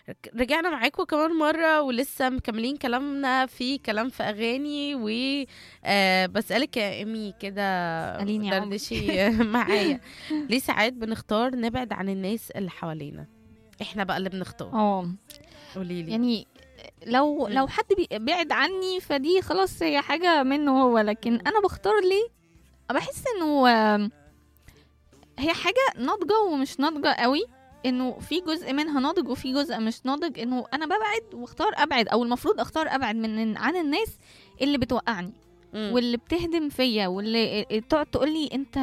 رجعنا معاكم كمان مرة ولسه مكملين كلامنا في كلام في أغاني و آه بسألك يا إيمي كده اسأليني يا عمر. دردشي معايا ليه ساعات بنختار نبعد عن الناس اللي حوالينا احنا بقى اللي بنختار اه قولي لي يعني لو مم. لو حد بي- بعد عني فدي خلاص هي حاجه منه هو لكن مم. انا بختار ليه بحس انه آم، هي حاجه ناضجه ومش ناضجه قوي انه في جزء منها ناضج وفي جزء مش ناضج انه انا ببعد واختار ابعد او المفروض اختار ابعد من عن الناس اللي بتوقعني واللي بتهدم فيا واللي تقعد تقول لي انت